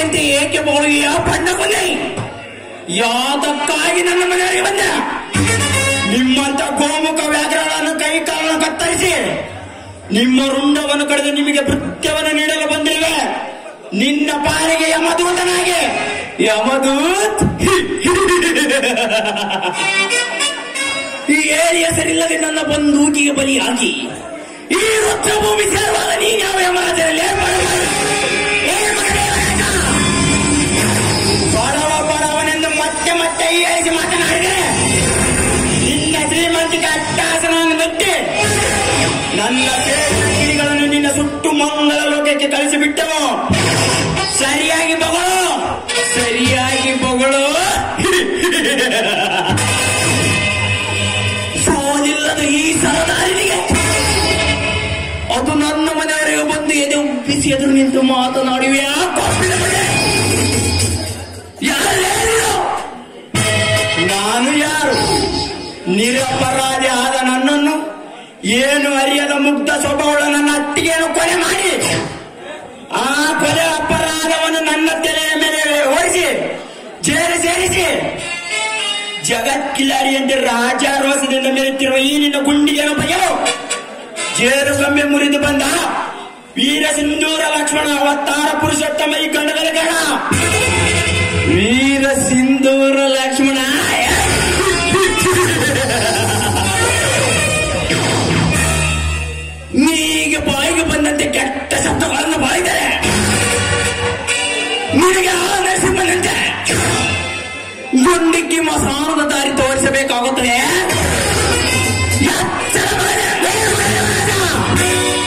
ಅಂತ ಏಕೆ ಬೋಳುವಿಯ ಬಣ್ಣ ಕೊನೆ ಯಾತಕ್ಕಾಗಿ ನನ್ನ ಮನೆಯವರಿಗೆ ಬಂದ ನಿಮ್ಮಂತ ಗೋಮುಖ ವ್ಯಾಘ್ರಗಳನ್ನು ಕೈ ಕಾಲನ್ನು ಕತ್ತರಿಸಿ ನಿಮ್ಮ ರುಂಡವನ್ನು ಕಳೆದು ನಿಮಗೆ ಭೃತ್ಯವನ್ನು ನೀಡಲು ಬಂದಿರುವೆ ನಿನ್ನ ಪಾಲಿಗೆ ಯಮದೂತನಾಗಿ ಯಮದೂತ್ ಈ ಏರಿಯ ಸರಿಲ್ಲದೆ ನನ್ನ ಬಂದೂಕಿಗೆ ಬಲಿಯಾಗಿ ಈ ರುದ್ರಭೂಮಿ ಸೇರುವಾಗ ನೀನು ಯಾವ ಯಮರಾಜರಲ್ಲಿ ಏನ್ ಮಾಡುವ? ಏನ್ ಮಾಡಲಿ ಇವನನ್ನ? ಬಡವ ಬಡವನೆಂದು ಮತ್ತೆ ಮತ್ತೆ ಏರಿಸಿ ಮಾತನಾಡಿದೆ ನಿನ್ನ ಶ್ರೀಮಂತಿಕೆ ಅಟ್ಟಾಸನವನ್ನು ಮೆಟ್ಟಿ ನನ್ನ ಕಿಡಿಗಳನ್ನು ನಿನ್ನ ಸುಟ್ಟು ಮಂಗಳ ಲೋಕಕ್ಕೆ ಕಳಿಸಿಬಿಟ್ಟವು ಸರಿಯಾಗಿ ಬಗಳು ಸರಿಯಾಗಿ ಬಗಳು ಸೋಲಿಲ್ಲದ ಈ ಸರದಾರನಿಗೆ ಅದು ನನ್ನ ಮನೆಯವರೆಗೆ ಬಂದು ಎದೆ ಉಬ್ಬಿಸಿ ಎದುರು ನಿಂತು ಮಾತನಾಡಿವೆ ನಾನು ಯಾರು ನಿರಪರಾಧಿ ಆದ ನನ್ನನ್ನು ಏನು ಅರಿಯದ ಮುಗ್ಧ ಸ್ವಭಾವಳ ನನ್ನ ಅತ್ತಿಗೆಯನ್ನು ಕೊಲೆ ಮಾಡಿ ಆ ಕೊಲೆ ಅಪರಾಧವನ್ನು ನನ್ನ ತಲೆಯ ಮೇಲೆ ಓಡಿಸಿ ಜೇರು ಸೇರಿಸಿ ಜಗತ್ಕಿಲಾರಿಯಂತೆ ರಾಜಾರೋಸದಿಂದ ಮೆರೆತಿರುವ ಈ ನಿನ್ನ ಗುಂಡಿಗೆಯನ್ನು ಬಗೆಯಲು ಜೇರು ಸೊಮ್ಮೆ ಮುರಿದು ಬಂದ ವೀರ ಸಿಂಧೂರ ಲಕ್ಷ್ಮಣ ಅವತಾರ ಪುರುಷೋತ್ತಮ ಈ ಗಂಡಗಳ ಗಣ ವೀರ ಸಿಂಧೂರ ಲಕ್ಷ್ಮಣ ನೀಗೆ ಬಾಯಿಗೆ ಬಂದಂತೆ ಕೆಟ್ಟ ಶಬ್ದಗಳನ್ನು ಬಾಯಿದರೆ ನಿನಗೆ ಆ ನರಸಿಂಹನಂತೆ ಗುಂಡಿಕ್ಕಿ ಮಸಾನದ ದಾರಿ ತೋರಿಸಬೇಕಾಗುತ್ತದೆ ಎಚ್ಚರ ಮಾಡೆ, ಬೇಗ ಮಾಡೆ, ಮಾಡ.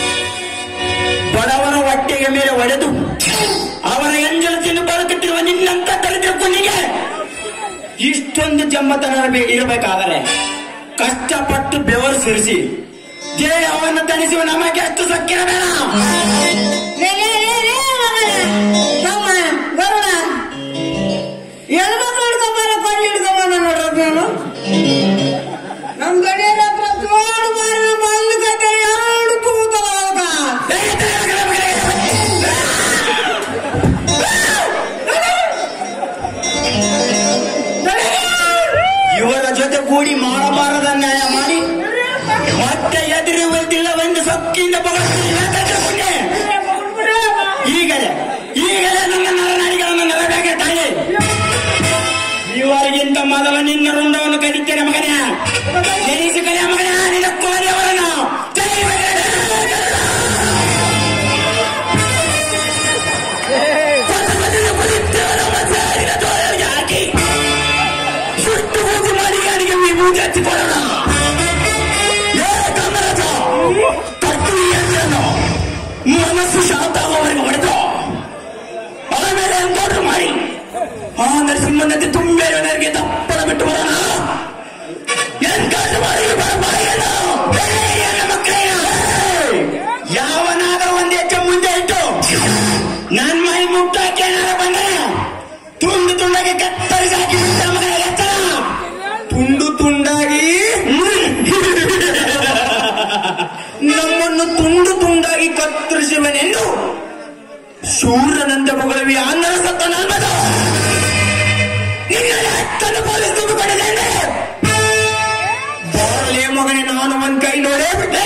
ಬಡವರ ಹೊಟ್ಟೆಗೆ ಮೇಲೆ ಒಡೆದು ಅವರ ಎಂಜಲತೆಯನ್ನು ಬದುಕುತ್ತಿರುವ ನಿನ್ನಂತ ದರಿದ್ರ ಕುನ್ನಿಗೆ ಇಷ್ಟೊಂದು ಜಮ್ಮತನ ಬೇ- ಇರಬೇಕಾದರೆ ಕಷ್ಟಪಟ್ಟು ಬೆವರು ಸುರಿಸಿ ದೇಹವನ್ನು ತಣಿಸುವ ನಮಗೆ ಅಷ್ಟು ಸಕ್ಕಿರಬೇಡ ಲೇ, ಲೇ, ಲೇ, ಲೇ, ಮಗನೇ. ತಮ್ಮ, ಗರುಡ. ಹೆಣ್ಮಕ್ಳು ಹಿಡ್ಕೊಂಬಾರ, ಕೊಂಡಿ ಹಿಡ್ಕೊಂಬಾರ ನೋಡ್ರಪ್ಪ ಇವನು. ನಮ್ ಗಡಿಯರ ಹತ್ರ ಜೋಡು ಮಾರಿನ ಮಲ್ಲು ಕತೆ ಎರಡು ಕೂತವಾಗ. ಇವರ ಜೊತೆ ಕೂಡಿ ಮಾಡಬಾರದ ನ್ಯಾಯ ಮಾಡಿ ಮತ್ತೆ ಎದುರುವುದಿಲ್ಲವೆಂದು ಸೊಕ್ಕಿಂದ ಬಗಲುತ್ತಿಲ್ಲ ದರಿದ್ರ ಕುನ್ನೆ. ಈಗಲೇ ಈಗಲೇ ನನ್ನ ನರನಾಡಿಗಳನ್ನು ನರಬೇಕೆ ತಾಯಿ ಇವರಿಗಿಂತ ಮೊದಲು ನಿನ್ನ ರುಂಡವನ್ನು ಕಡಿತೇನೆ ಮಗನೇ ನೆನೆಸಿ ಕಲಿಯ ಮಗನೇ ನಿನ್ನ ಕೋರಿಯವರನ್ನು ಜೈ ಮಗನೇ. ಪದಪದದ ಪವಿತ್ರವಾದ ಮಸಾಲಿನ ತೋಳಿಗೆ ಹಾಕಿ ಸುಟ್ಟು ಹೋಗಿ ಮಾಡಿ ಯಾರಿಗೆ ವಿಭೂತಿ ಹಚ್ಚಿಕೊಳ್ಳೋಣ ಏ ಕಾಮರಾಜ ಕಟ್ಟು ಈ ಯಂತ್ರವನ್ನು ಮನಸ್ಸು ಶಾಂತವಾಗುವವರೆಗೆ ಹೊಡೆದು ಆಮೇಲೆ ಎನ್ಕೌಂಟರ್ ಮಾಡಿ ಆ ನರಸಿಂಹನಂತೆ ತುಂಬೇರವನಿಗೆ ತಪ್ಪಳ ಬಿಟ್ಟು ಬರೋಣ ಎನ್ಕೌಂಟರ್ ಮಾಡಿ ಬರಬಾರದು ಮಕ್ಕಳೇ ಯಾವನಾದರೂ ಒಂದು ಹೆಜ್ಜೆ ಮುಂದೆ ಇಟ್ಟು ನನ್ ಮೈ ಮುಟ್ಟಕ್ಕೆ ಏನಾರ ಬಂದರೆ ತುಂಡು ತುಂಡಾಗಿ ಕತ್ತರಿಸಿ ಹಾಕಿ ಬಿಟ್ಟ ಮಗನ ಎತ್ತರ ತುಂಡು ತುಂಡಾಗಿ ನಮ್ಮನ್ನು ತುಂಡು ತುಂಡಾಗಿ ಕತ್ತರಿಸುವನೆಂದು ಶೂರನಂತೆ ಮಗಳವಿ ಆಂಧ್ರ ಸತ್ತ ನಲ್ಬದು ನಿನ್ನ ಹತ್ತನ್ನು ಪೊಲೀಸ್ ತುಂಬಿಕೊಂಡಿದ್ದೇನೆ ಬಾರಲೇ ಮಗನೇ ನಾನು ಒಂದ್ ಕೈ ನೋಡೇ ಬಿಟ್ಟೆ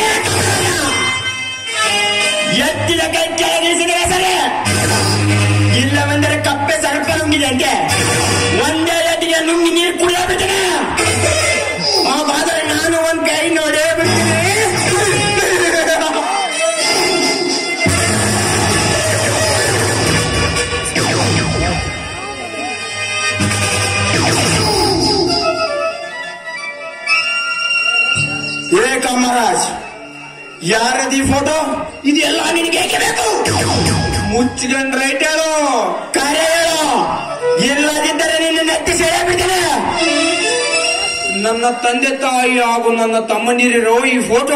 ಎತ್ತಿದ ಕೈ ಕೆಳಗಿಳಿಸಿದರೆ ಸರಿ ಇಲ್ಲವೆಂದರೆ ಕಪ್ಪೆ ಸರ್ಪ ನುಂಗಿದೆ ಅಂತೆ ಒಂದೇ ಎತ್ತಿಗೆ ನುಂಗಿ ನೀರು ಕುಡಿಯ ಬಿಟ್ಟನೆ ಹಾಗಾದರೆ ನಾನು ಒಂದ್ ಕೈ ನೋಡೇ ಬಿಡ್ತೀನಿ ಏ ಕಾಮರಾಜ್ ಯಾರದಿ ಫೋಟೋ ಇದೆಲ್ಲ ನಿನಗೆ ಏಕೆ ಬೇಕು ಮುಚ್ಚಿಕೊಂಡ್ ರೈಟ್ ಹೇಳು ಕಾರ್ಯ ಹೇಳು ಇಲ್ಲದಿದ್ದರೆ ನಿನ್ನ ನೆತ್ತಿ ಸೆಳೆ ಬಿಡ್ತೇನೆ ನನ್ನ ತಂದೆ ತಾಯಿ ಹಾಗೂ ನನ್ನ ತಮ್ಮಂದಿರಿರೋ ಈ ಫೋಟೋ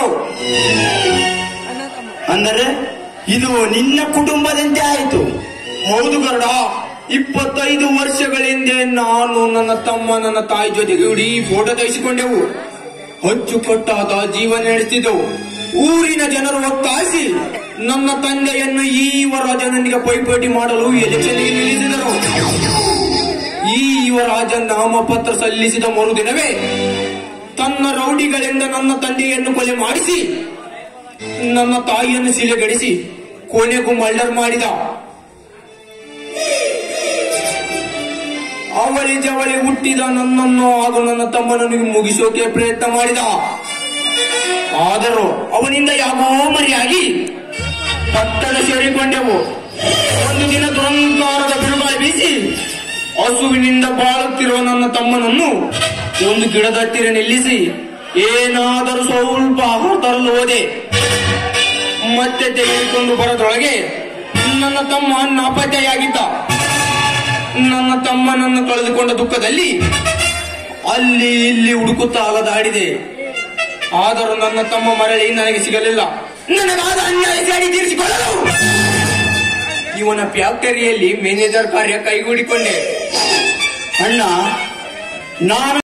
ಅಂದರೆ ಇದು ನಿನ್ನ ಕುಟುಂಬದಂತೆ ಆಯಿತು ಹೌದು ಗರುಡ ಇಪ್ಪತ್ತೈದು ವರ್ಷಗಳ ಹಿಂದೆ ನಾನು ನನ್ನ ತಮ್ಮ ನನ್ನ ತಾಯಿ ಜೊತೆಗೆ ಇಡೀ ಫೋಟೋ ತೆಗೆಸಿಕೊಂಡೆವು ಅಚ್ಚುಕಟ್ಟಾದ ಜೀವನ ನಡೆಸಿದೆವು ಊರಿನ ಜನರು ಒತ್ತಾಯಿಸಿ ನನ್ನ ತಂದೆಯನ್ನು ಈ ಯುವರಾಜನೊಂದಿಗೆ ಪೈಪೋಟಿ ಮಾಡಲು ಎಲೆಕ್ಷನ್ಗೆ ನಿಲ್ಲಿಸಿದರು ಈ ಯುವರಾಜ ನಾಮಪತ್ರ ಸಲ್ಲಿಸಿದ ಮರುದಿನವೇ ತನ್ನ ರೌಡಿಗಳಿಂದ ನನ್ನ ತಂದೆಯನ್ನು ಕೊಲೆ ಮಾಡಿಸಿ ನನ್ನ ತಾಯಿಯನ್ನು ಸಿಲೆಗಡಿಸಿ ಕೊನೆಗೂ ಮರ್ಡರ್ ಮಾಡಿದ ಅವಳಿ ಜವಳಿ ಹುಟ್ಟಿದ ನನ್ನನ್ನು ಹಾಗೂ ನನ್ನ ತಮ್ಮನನ್ನು ಮುಗಿಸೋಕೆ ಪ್ರಯತ್ನ ಮಾಡಿದ ಆದರೂ ಅವನಿಂದ ಯಾವೋ ಮರೆಯಾಗಿ ಪಟ್ಟಣ ಸೇರಿಕೊಂಡೆವು ಒಂದು ದಿನ ದುರಂಕಾರದ ಬಿರುಗಾಳಿ ಬೀಸಿ ಹಸುವಿನಿಂದ ಬಾಳುತ್ತಿರುವ ನನ್ನ ತಮ್ಮನನ್ನು ಒಂದು ಗಿಡದ ಹತ್ತಿರ ನಿಲ್ಲಿಸಿ ಏನಾದರೂ ಸ್ವಲ್ಪ ಆಹಾರ ತರಲು ಹೋದೆ ಮತ್ತೆ ತೆಗೆದುಕೊಂಡು ಬರೋದ್ರೊಳಗೆ ನನ್ನ ತಮ್ಮ ನಾಪತ್ತೆಯಾಗಿದ್ದ ನನ್ನ ತಮ್ಮನನ್ನು ಕಳೆದುಕೊಂಡ ದುಃಖದಲ್ಲಿ ಅಲ್ಲಿ ಇಲ್ಲಿ ಹುಡುಕುತ್ತಾ ಅಲದಾಡಿದೆ ಆದರೂ ನನ್ನ ತಮ್ಮ ಮರಳಿ ನನಗೆ ಸಿಗಲಿಲ್ಲ ನನಗಾದ ಅನ್ಯಾಯ ಜಾಡಿ ತೀರಿಸಿಕೊಳ್ಳಲು ಇವನ ಫ್ಯಾಕ್ಟರಿಯಲ್ಲಿ ಮ್ಯಾನೇಜರ್ ಕಾರ್ಯ ಕೈಗೂಡಿಕೊಂಡೆ ಅಣ್ಣ ನಾನು